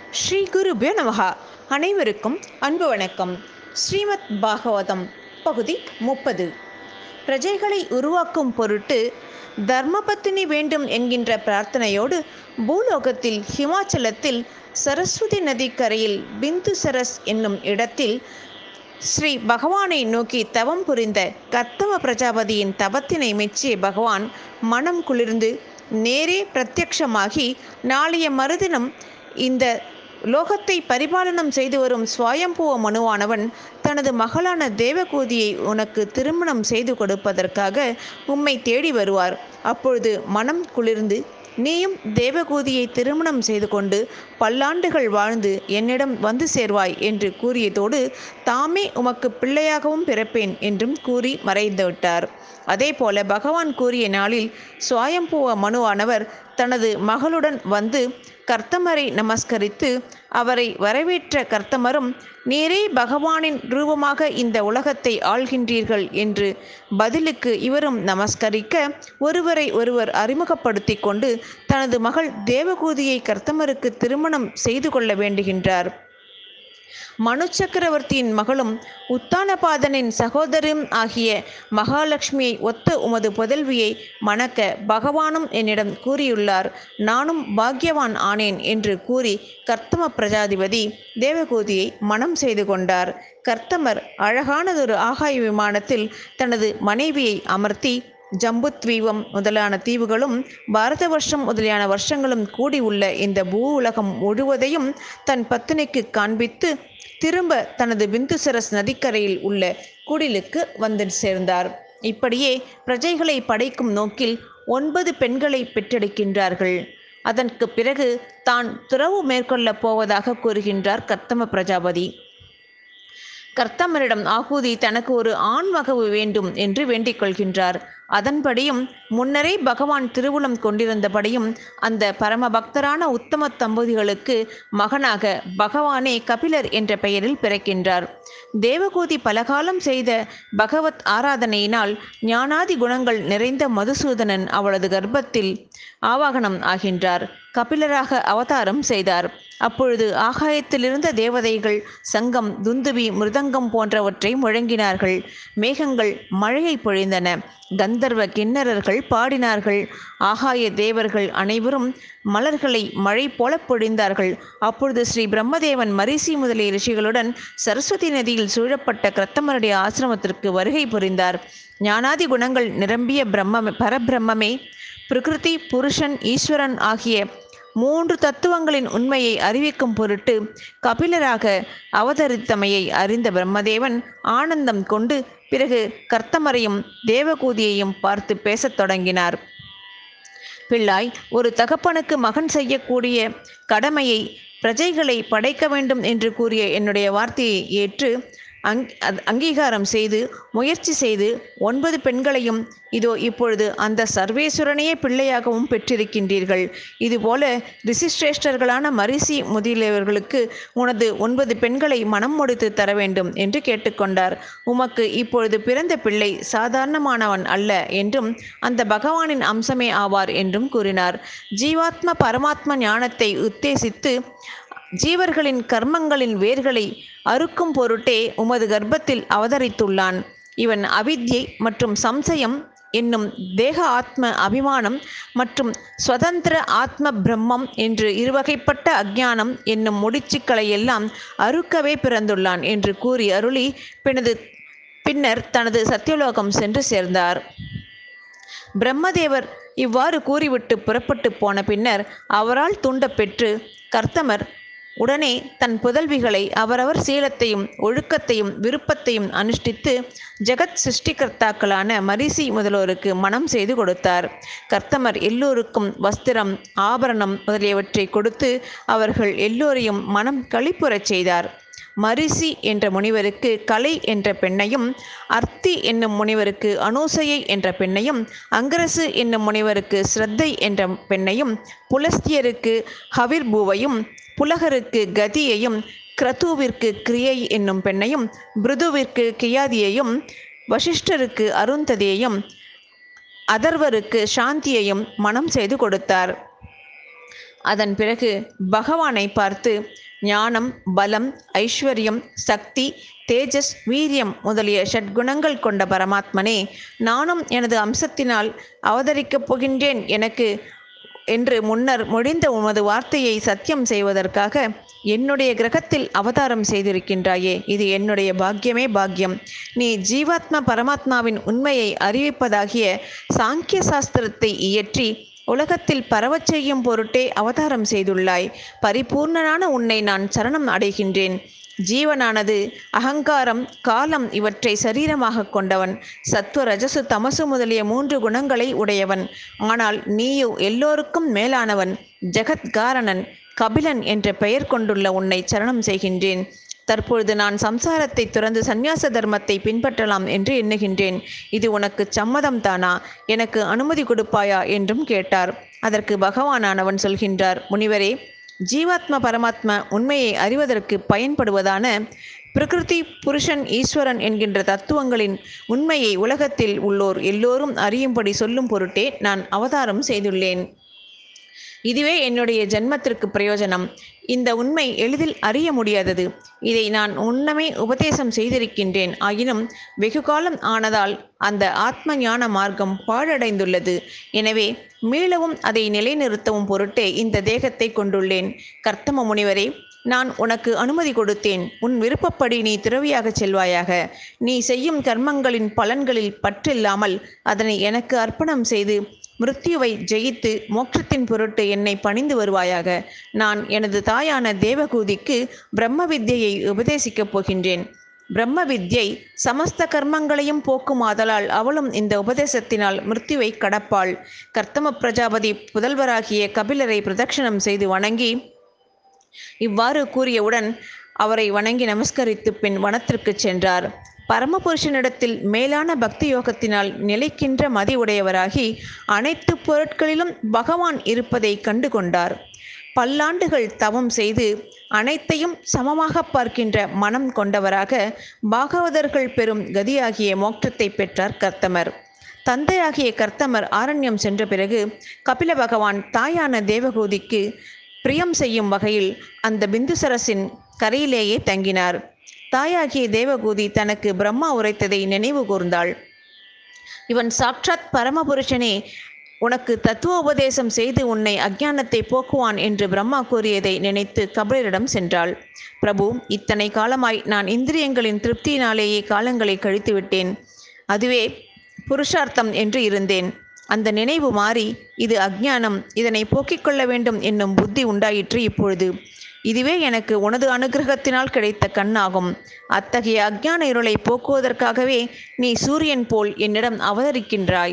ஸ்ரீ குருபியோ நமகா அனைவருக்கும் அன்பு வணக்கம் ஸ்ரீமத் பாகவதம் பகுதி முப்பது பிரஜைகளை உருவாக்கும் பொருட்டு தர்மபத்தினி வேண்டும் என்கின்ற பிரார்த்தனையோடு பூலோகத்தில் ஹிமாச்சலத்தில் சரஸ்வதி நதிக்கரையில் பிந்து சரஸ் என்னும் இடத்தில் ஸ்ரீ பகவானை நோக்கி தவம் புரிந்த கத்தவ பிரஜாபதியின் தவத்தினை மெச்சிய பகவான் மனம் குளிர்ந்து நேரே பிரத்யக்ஷமாகி நாளைய மறுதினம் இந்த லோகத்தை பரிபாலனம் செய்து வரும் சுவாயம்புவ மனுவானவன் தனது மகளான தேவகூதியை உனக்கு திருமணம் செய்து கொடுப்பதற்காக உம்மை தேடி வருவார் அப்பொழுது மனம் குளிர்ந்து நீயும் தேவகூதியை திருமணம் செய்து கொண்டு பல்லாண்டுகள் வாழ்ந்து என்னிடம் வந்து சேர்வாய் என்று கூறியதோடு தாமே உமக்கு பிள்ளையாகவும் பிறப்பேன் என்றும் கூறி மறைந்து விட்டார் அதேபோல பகவான் கூறிய நாளில் சுவாயம்புவ மனுவானவர் தனது மகளுடன் வந்து கர்த்தமரை நமஸ்கரித்து அவரை வரவேற்ற கர்த்தமரும் நீரே பகவானின் ரூபமாக இந்த உலகத்தை ஆள்கின்றீர்கள் என்று பதிலுக்கு இவரும் நமஸ்கரிக்க ஒருவரை ஒருவர் அறிமுகப்படுத்தி கொண்டு தனது மகள் தேவகூதியை கர்த்தமருக்கு திருமணம் செய்து கொள்ள வேண்டுகின்றார் மனு சக்கரவர்த்தியின் மகளும் உத்தானபாதனின் சகோதரும் ஆகிய மகாலட்சுமியை ஒத்த உமது புதல்வியை மணக்க பகவானும் என்னிடம் கூறியுள்ளார் நானும் பாக்யவான் ஆனேன் என்று கூறி கர்த்தம பிரஜாதிபதி தேவகூதியை மனம் செய்து கொண்டார் கர்த்தமர் அழகானதொரு ஆகாய விமானத்தில் தனது மனைவியை அமர்த்தி ஜம்புத்வீபம் முதலான தீவுகளும் பாரத வருஷம் முதலியான வருஷங்களும் கூடி உள்ள இந்த பூ உலகம் முழுவதையும் தன் பத்தினிக்கு காண்பித்து திரும்ப தனது பிந்துசரஸ் நதிக்கரையில் உள்ள குடிலுக்கு வந்து சேர்ந்தார் இப்படியே பிரஜைகளை படைக்கும் நோக்கில் ஒன்பது பெண்களை பெற்றெடுக்கின்றார்கள் அதற்கு பிறகு தான் துறவு மேற்கொள்ளப் போவதாக கூறுகின்றார் கர்த்தம பிரஜாபதி கர்த்தமரிடம் ஆகூதி தனக்கு ஒரு ஆண் மகவு வேண்டும் என்று வேண்டிக் கொள்கின்றார் அதன்படியும் முன்னரே பகவான் திருவுளம் கொண்டிருந்தபடியும் அந்த பரம பக்தரான உத்தம தம்பதிகளுக்கு மகனாக பகவானே கபிலர் என்ற பெயரில் பிறக்கின்றார் தேவகூதி பலகாலம் செய்த பகவத் ஆராதனையினால் ஞானாதி குணங்கள் நிறைந்த மதுசூதனன் அவளது கர்ப்பத்தில் ஆவாகனம் ஆகின்றார் கபிலராக அவதாரம் செய்தார் அப்பொழுது ஆகாயத்திலிருந்த தேவதைகள் சங்கம் துந்துபி மிருதங்கம் போன்றவற்றை முழங்கினார்கள் மேகங்கள் மழையை பொழிந்தன கந்தர்வ கிண்ணறர்கள் பாடினார்கள் ஆகாய தேவர்கள் அனைவரும் மலர்களை மழை போல பொழிந்தார்கள் அப்பொழுது ஸ்ரீ பிரம்மதேவன் மரிசி முதலிய ரிஷிகளுடன் சரஸ்வதி நதியில் சூழப்பட்ட கிரத்தமருடைய ஆசிரமத்திற்கு வருகை புரிந்தார் ஞானாதி குணங்கள் நிரம்பிய பிரம்ம பரபிரம்மமே பிரகிருதி புருஷன் ஈஸ்வரன் ஆகிய மூன்று தத்துவங்களின் உண்மையை அறிவிக்கும் பொருட்டு கபிலராக அவதரித்தமையை அறிந்த பிரம்மதேவன் ஆனந்தம் கொண்டு பிறகு கர்த்தமரையும் தேவகூதியையும் பார்த்து பேசத் தொடங்கினார் பிள்ளாய் ஒரு தகப்பனுக்கு மகன் செய்யக்கூடிய கடமையை பிரஜைகளை படைக்க வேண்டும் என்று கூறிய என்னுடைய வார்த்தையை ஏற்று அங் அங்கீகாரம் செய்து முயற்சி செய்து ஒன்பது பெண்களையும் இதோ இப்பொழுது அந்த சர்வேஸ்வரனையே பிள்ளையாகவும் பெற்றிருக்கின்றீர்கள் இதுபோல ரிசிஸ்ரேஷ்டர்களான மரிசி முதலியவர்களுக்கு உனது ஒன்பது பெண்களை மனம் முடித்து தர வேண்டும் என்று கேட்டுக்கொண்டார் உமக்கு இப்பொழுது பிறந்த பிள்ளை சாதாரணமானவன் அல்ல என்றும் அந்த பகவானின் அம்சமே ஆவார் என்றும் கூறினார் ஜீவாத்ம பரமாத்ம ஞானத்தை உத்தேசித்து ஜீவர்களின் கர்மங்களின் வேர்களை அறுக்கும் பொருட்டே உமது கர்ப்பத்தில் அவதரித்துள்ளான் இவன் அவித்யை மற்றும் சம்சயம் என்னும் தேக ஆத்ம அபிமானம் மற்றும் சுதந்திர ஆத்ம பிரம்மம் என்று இருவகைப்பட்ட அஜ்ஞானம் என்னும் முடிச்சுக்களை எல்லாம் அறுக்கவே பிறந்துள்ளான் என்று கூறி அருளி பினது பின்னர் தனது சத்தியலோகம் சென்று சேர்ந்தார் பிரம்மதேவர் இவ்வாறு கூறிவிட்டு புறப்பட்டு போன பின்னர் அவரால் தூண்டப்பெற்று கர்த்தமர் உடனே தன் புதல்விகளை அவரவர் சீலத்தையும் ஒழுக்கத்தையும் விருப்பத்தையும் அனுஷ்டித்து ஜெகத் சிருஷ்டிகர்த்தாக்களான மரிசி முதலோருக்கு மனம் செய்து கொடுத்தார் கர்த்தமர் எல்லோருக்கும் வஸ்திரம் ஆபரணம் முதலியவற்றை கொடுத்து அவர்கள் எல்லோரையும் மனம் களிப்புறச் செய்தார் மரிசி என்ற முனிவருக்கு கலை என்ற பெண்ணையும் அர்த்தி என்னும் முனிவருக்கு அனூசையை என்ற பெண்ணையும் அங்கரசு என்னும் முனிவருக்கு ஸ்ரத்தை என்ற பெண்ணையும் புலஸ்தியருக்கு ஹவிர்பூவையும் புலகருக்கு கதியையும் கிரதுவிற்கு கிரியை என்னும் பெண்ணையும் பிருதுவிற்கு கியாதியையும் வசிஷ்டருக்கு அருந்ததியையும் அதர்வருக்கு சாந்தியையும் மனம் செய்து கொடுத்தார் அதன் பிறகு பகவானை பார்த்து ஞானம் பலம் ஐஸ்வர்யம் சக்தி தேஜஸ் வீரியம் முதலிய ஷட்குணங்கள் கொண்ட பரமாத்மனே நானும் எனது அம்சத்தினால் அவதரிக்கப் போகின்றேன் எனக்கு என்று முன்னர் முடிந்த உமது வார்த்தையை சத்தியம் செய்வதற்காக என்னுடைய கிரகத்தில் அவதாரம் செய்திருக்கின்றாயே இது என்னுடைய பாக்கியமே பாக்கியம் நீ ஜீவாத்ம பரமாத்மாவின் உண்மையை அறிவிப்பதாகிய சாங்கிய சாஸ்திரத்தை இயற்றி உலகத்தில் பரவச் செய்யும் பொருட்டே அவதாரம் செய்துள்ளாய் பரிபூர்ணனான உன்னை நான் சரணம் அடைகின்றேன் ஜீவனானது அகங்காரம் காலம் இவற்றை சரீரமாக கொண்டவன் சத்துவ ரஜசு தமசு முதலிய மூன்று குணங்களை உடையவன் ஆனால் நீயோ எல்லோருக்கும் மேலானவன் ஜெகத்காரணன் கபிலன் என்ற பெயர் கொண்டுள்ள உன்னை சரணம் செய்கின்றேன் தற்பொழுது நான் சம்சாரத்தை துறந்து சந்நியாச தர்மத்தை பின்பற்றலாம் என்று எண்ணுகின்றேன் இது உனக்கு சம்மதம் தானா எனக்கு அனுமதி கொடுப்பாயா என்றும் கேட்டார் அதற்கு பகவானானவன் சொல்கின்றார் முனிவரே ஜீவாத்ம பரமாத்ம உண்மையை அறிவதற்கு பயன்படுவதான பிரகிருதி புருஷன் ஈஸ்வரன் என்கின்ற தத்துவங்களின் உண்மையை உலகத்தில் உள்ளோர் எல்லோரும் அறியும்படி சொல்லும் பொருட்டே நான் அவதாரம் செய்துள்ளேன் இதுவே என்னுடைய ஜென்மத்திற்கு பிரயோஜனம் இந்த உண்மை எளிதில் அறிய முடியாதது இதை நான் உன்னமே உபதேசம் செய்திருக்கின்றேன் ஆயினும் வெகுகாலம் ஆனதால் அந்த ஆத்ம ஞான மார்க்கம் பாழடைந்துள்ளது எனவே மீளவும் அதை நிலைநிறுத்தவும் பொருட்டே இந்த தேகத்தை கொண்டுள்ளேன் கர்த்தம முனிவரே நான் உனக்கு அனுமதி கொடுத்தேன் உன் விருப்பப்படி நீ துறவியாகச் செல்வாயாக நீ செய்யும் கர்மங்களின் பலன்களில் பற்றில்லாமல் அதனை எனக்கு அர்ப்பணம் செய்து மிருத்யுவை ஜெயித்து மோட்சத்தின் பொருட்டு என்னை பணிந்து வருவாயாக நான் எனது தாயான தேவகூதிக்கு பிரம்ம வித்யையை உபதேசிக்கப் போகின்றேன் பிரம்ம வித்யை சமஸ்த கர்மங்களையும் போக்கும் ஆதலால் அவளும் இந்த உபதேசத்தினால் மிருத்யுவை கடப்பாள் கர்த்தம பிரஜாபதி புதல்வராகிய கபிலரை பிரதட்சணம் செய்து வணங்கி இவ்வாறு கூறியவுடன் அவரை வணங்கி நமஸ்கரித்து பின் வனத்திற்குச் சென்றார் பரமபுருஷனிடத்தில் மேலான பக்தி யோகத்தினால் நிலைக்கின்ற மதி உடையவராகி அனைத்து பொருட்களிலும் பகவான் இருப்பதை கண்டு கொண்டார் பல்லாண்டுகள் தவம் செய்து அனைத்தையும் சமமாக பார்க்கின்ற மனம் கொண்டவராக பாகவதர்கள் பெறும் கதியாகிய மோட்சத்தை பெற்றார் கர்த்தமர் தந்தையாகிய கர்த்தமர் ஆரண்யம் சென்ற பிறகு கபில பகவான் தாயான தேவகூதிக்கு பிரியம் செய்யும் வகையில் அந்த பிந்துசரசின் கரையிலேயே தங்கினார் தாயாகிய தேவகூதி தனக்கு பிரம்மா உரைத்ததை நினைவு கூர்ந்தாள் இவன் சாட்சாத் பரமபுருஷனே உனக்கு தத்துவ உபதேசம் செய்து உன்னை அஞ்ஞானத்தை போக்குவான் என்று பிரம்மா கூறியதை நினைத்து கபிலரிடம் சென்றாள் பிரபு இத்தனை காலமாய் நான் இந்திரியங்களின் திருப்தியினாலேயே காலங்களை கழித்து விட்டேன் அதுவே புருஷார்த்தம் என்று இருந்தேன் அந்த நினைவு மாறி இது அஞ்ஞானம் இதனை போக்கிக் கொள்ள வேண்டும் என்னும் புத்தி உண்டாயிற்று இப்பொழுது இதுவே எனக்கு உனது அனுகிரகத்தினால் கிடைத்த கண்ணாகும் அத்தகைய அஞ்ஞான இருளை போக்குவதற்காகவே நீ சூரியன் போல் என்னிடம் அவதரிக்கின்றாய்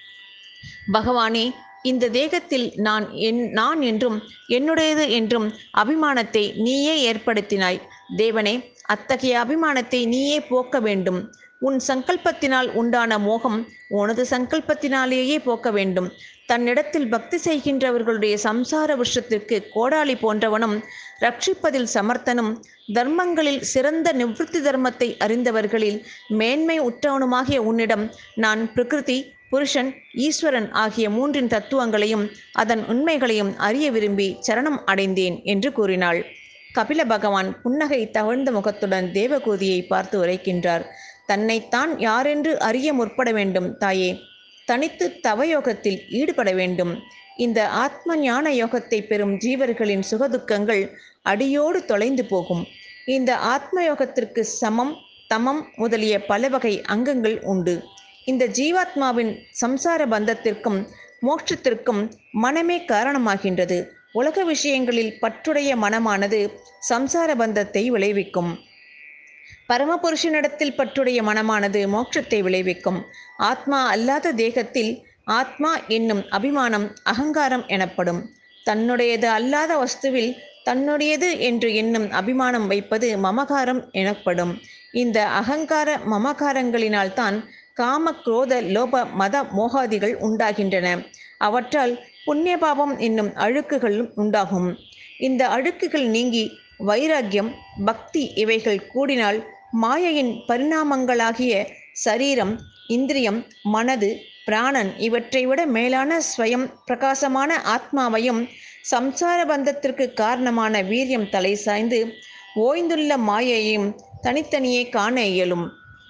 பகவானே இந்த தேகத்தில் நான் என் நான் என்றும் என்னுடையது என்றும் அபிமானத்தை நீயே ஏற்படுத்தினாய் தேவனே அத்தகைய அபிமானத்தை நீயே போக்க வேண்டும் உன் சங்கல்பத்தினால் உண்டான மோகம் உனது சங்கல்பத்தினாலேயே போக்க வேண்டும் தன்னிடத்தில் பக்தி செய்கின்றவர்களுடைய சம்சார விஷத்திற்கு கோடாளி போன்றவனும் ரட்சிப்பதில் சமர்த்தனும் தர்மங்களில் சிறந்த நிவൃத்தி தர்மத்தை அறிந்தவர்களில் மேன்மை உற்றவனுமாகிய உன்னிடம் நான் பிரகிருதி புருஷன் ஈஸ்வரன் ஆகிய மூன்றின் தத்துவங்களையும் அதன் உண்மைகளையும் அறிய விரும்பி சரணம் அடைந்தேன் என்று கூறினாள் கபில பகவான் புன்னகை தவழ்ந்த முகத்துடன் தேவகூதியை பார்த்து உரைக்கின்றார் தன்னைத்தான் யாரென்று அறிய முற்பட வேண்டும் தாயே தனித்து தவயோகத்தில் ஈடுபட வேண்டும் இந்த ஆத்ம ஞான யோகத்தை பெறும் ஜீவர்களின் சுகதுக்கங்கள் அடியோடு தொலைந்து போகும் இந்த ஆத்ம யோகத்திற்கு சமம் தமம் முதலிய பல வகை அங்கங்கள் உண்டு இந்த ஜீவாத்மாவின் சம்சார பந்தத்திற்கும் மோட்சத்திற்கும் மனமே காரணமாகின்றது உலக விஷயங்களில் பற்றுடைய மனமானது சம்சார பந்தத்தை விளைவிக்கும் பரமபுருஷனிடத்தில் பற்றுடைய மனமானது மோட்சத்தை விளைவிக்கும் ஆத்மா அல்லாத தேகத்தில் ஆத்மா என்னும் அபிமானம் அகங்காரம் எனப்படும் தன்னுடையது அல்லாத வஸ்துவில் தன்னுடையது என்று எண்ணும் அபிமானம் வைப்பது மமகாரம் எனப்படும் இந்த அகங்கார மமகாரங்களினால்தான் காம குரோத லோப மத மோகாதிகள் உண்டாகின்றன அவற்றால் புண்ணிய பாவம் என்னும் அழுக்குகளும் உண்டாகும் இந்த அழுக்குகள் நீங்கி வைராக்கியம் பக்தி இவைகள் கூடினால் மாயையின் பரிணாமங்களாகிய சரீரம் இந்திரியம் மனது பிராணன் இவற்றை விட மேலான ஸ்வயம் பிரகாசமான ஆத்மாவையும் சம்சார பந்தத்திற்கு காரணமான வீரியம் தலை சாய்ந்து ஓய்ந்துள்ள மாயையும் தனித்தனியே காண இயலும்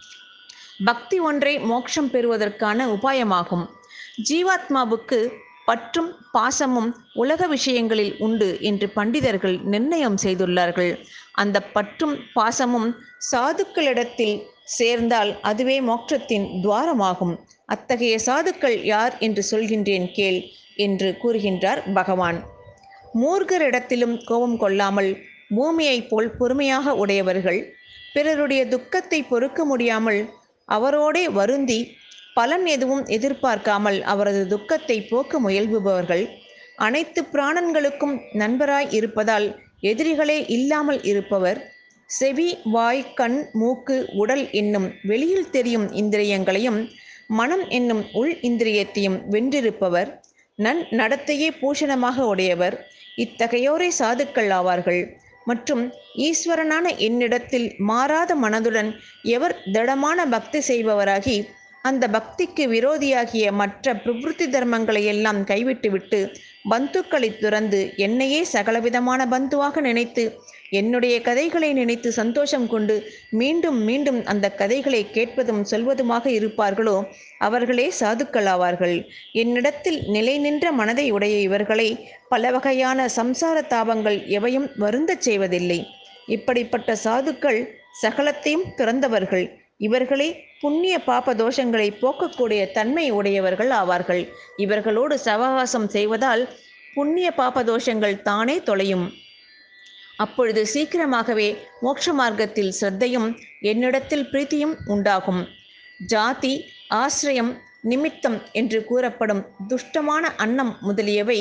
பக்தி ஒன்றே மோட்சம் பெறுவதற்கான உபாயமாகும் ஜீவாத்மாவுக்கு பற்றும் பாசமும் உலக விஷயங்களில் உண்டு என்று பண்டிதர்கள் நிர்ணயம் செய்துள்ளார்கள் அந்த பற்றும் பாசமும் சாதுக்களிடத்தில் சேர்ந்தால் அதுவே மோட்சத்தின் துவாரமாகும் அத்தகைய சாதுக்கள் யார் என்று சொல்கின்றேன் கேள் என்று கூறுகின்றார் பகவான் மூர்கரிடத்திலும் கோபம் கொள்ளாமல் பூமியைப் போல் பொறுமையாக உடையவர்கள் பிறருடைய துக்கத்தை பொறுக்க முடியாமல் அவரோடே வருந்தி பலன் எதுவும் எதிர்பார்க்காமல் அவரது துக்கத்தை போக்க முயல்பவர்கள் அனைத்து பிராணன்களுக்கும் நண்பராய் இருப்பதால் எதிரிகளே இல்லாமல் இருப்பவர் செவி வாய் கண் மூக்கு உடல் என்னும் வெளியில் தெரியும் இந்திரியங்களையும் மனம் என்னும் உள் இந்திரியத்தையும் வென்றிருப்பவர் நன் நடத்தையே பூஷணமாக உடையவர் இத்தகையோரே சாதுக்கள் ஆவார்கள் மற்றும் ஈஸ்வரனான என்னிடத்தில் மாறாத மனதுடன் எவர் திடமான பக்தி செய்பவராகி அந்த பக்திக்கு விரோதியாகிய மற்ற பிரவருத்தி தர்மங்களை எல்லாம் கைவிட்டுவிட்டு பந்துக்களை துறந்து என்னையே சகலவிதமான பந்துவாக நினைத்து என்னுடைய கதைகளை நினைத்து சந்தோஷம் கொண்டு மீண்டும் மீண்டும் அந்த கதைகளை கேட்பதும் சொல்வதுமாக இருப்பார்களோ அவர்களே சாதுக்களாவார்கள் என்னிடத்தில் நிலை நின்ற மனதை உடைய இவர்களை பல வகையான சம்சார தாபங்கள் எவையும் வருந்தச் செய்வதில்லை இப்படிப்பட்ட சாதுக்கள் சகலத்தையும் துறந்தவர்கள் இவர்களே புண்ணிய பாப தோஷங்களை போக்கக்கூடிய தன்மை உடையவர்கள் ஆவார்கள் இவர்களோடு சவகாசம் செய்வதால் புண்ணிய பாப தோஷங்கள் தானே தொலையும் அப்பொழுது சீக்கிரமாகவே மோட்ச மார்க்கத்தில் சிரத்தையும் என்னிடத்தில் பிரீத்தியும் உண்டாகும் ஜாதி ஆசிரியம் நிமித்தம் என்று கூறப்படும் துஷ்டமான அன்னம் முதலியவை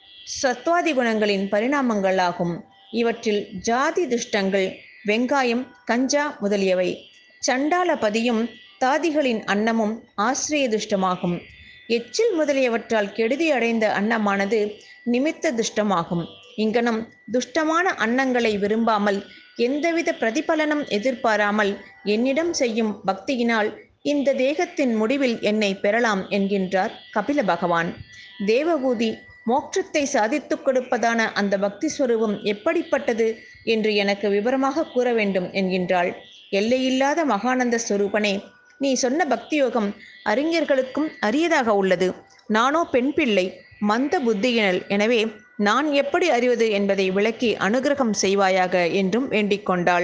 சத்வாதி குணங்களின் பரிணாமங்களாகும் இவற்றில் ஜாதி துஷ்டங்கள் வெங்காயம் கஞ்சா முதலியவை சண்டாலபதியும் தாதிகளின் அன்னமும் ஆசிரிய துஷ்டமாகும் எச்சில் முதலியவற்றால் கெடுதி அடைந்த அன்னமானது நிமித்த துஷ்டமாகும் இங்கனம் துஷ்டமான அன்னங்களை விரும்பாமல் எந்தவித பிரதிபலனும் எதிர்பாராமல் என்னிடம் செய்யும் பக்தியினால் இந்த தேகத்தின் முடிவில் என்னை பெறலாம் என்கின்றார் கபில பகவான் தேவகூதி மோட்சத்தை சாதித்துக் கொடுப்பதான அந்த பக்தி ஸ்வரூபம் எப்படிப்பட்டது என்று எனக்கு விவரமாக கூற வேண்டும் என்கின்றாள் எல்லையில்லாத மகானந்த ஸ்வரூபனே நீ சொன்ன பக்தி யோகம் அறிஞர்களுக்கும் அரியதாக உள்ளது நானோ பெண் பிள்ளை மந்த புத்தியினல் எனவே நான் எப்படி அறிவது என்பதை விளக்கி அனுகிரகம் செய்வாயாக என்றும் வேண்டிக் கொண்டாள்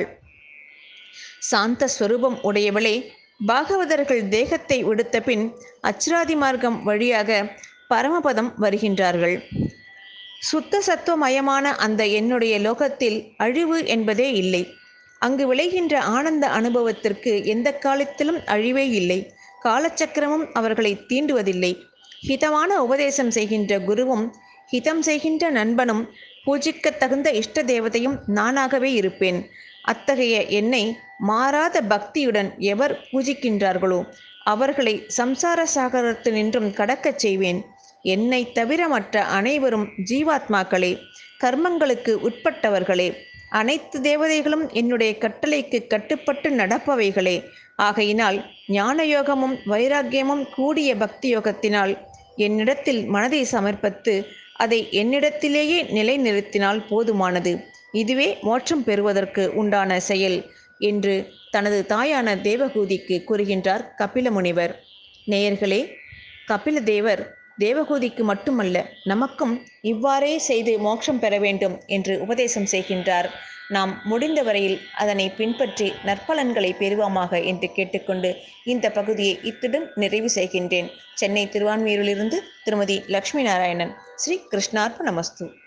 சாந்த ஸ்வரூபம் உடையவளே பாகவதர்கள் தேகத்தை விடுத்த பின் அச்ராதி மார்க்கம் வழியாக பரமபதம் வருகின்றார்கள் சுத்த சத்துவமயமான அந்த என்னுடைய லோகத்தில் அழிவு என்பதே இல்லை அங்கு விளைகின்ற ஆனந்த அனுபவத்திற்கு எந்த காலத்திலும் அழிவே இல்லை காலச்சக்கரமும் அவர்களை தீண்டுவதில்லை ஹிதமான உபதேசம் செய்கின்ற குருவும் ஹிதம் செய்கின்ற நண்பனும் பூஜிக்க தகுந்த இஷ்ட தேவதையும் நானாகவே இருப்பேன் அத்தகைய என்னை மாறாத பக்தியுடன் எவர் பூஜிக்கின்றார்களோ அவர்களை சம்சார சாகரத்தினின்றும் கடக்கச் செய்வேன் என்னை தவிர மற்ற அனைவரும் ஜீவாத்மாக்களே கர்மங்களுக்கு உட்பட்டவர்களே அனைத்து தேவதைகளும் என்னுடைய கட்டளைக்கு கட்டுப்பட்டு நடப்பவைகளே ஆகையினால் ஞானயோகமும் வைராக்கியமும் கூடிய பக்தி யோகத்தினால் என்னிடத்தில் மனதை சமர்ப்பித்து அதை என்னிடத்திலேயே நிலைநிறுத்தினால் போதுமானது இதுவே மோட்சம் பெறுவதற்கு உண்டான செயல் என்று தனது தாயான தேவகூதிக்கு கூறுகின்றார் கபில முனிவர் நேயர்களே கபில தேவர் தேவகூதிக்கு மட்டுமல்ல நமக்கும் இவ்வாறே செய்து மோட்சம் பெற வேண்டும் என்று உபதேசம் செய்கின்றார் நாம் முடிந்த வரையில் அதனை பின்பற்றி நற்பலன்களை பெறுவோமாக என்று கேட்டுக்கொண்டு இந்த பகுதியை இத்துடன் நிறைவு செய்கின்றேன் சென்னை திருவான்மையூரிலிருந்து திருமதி லக்ஷ்மி நாராயணன் ஸ்ரீ கிருஷ்ணார்ப்ப நமஸ்து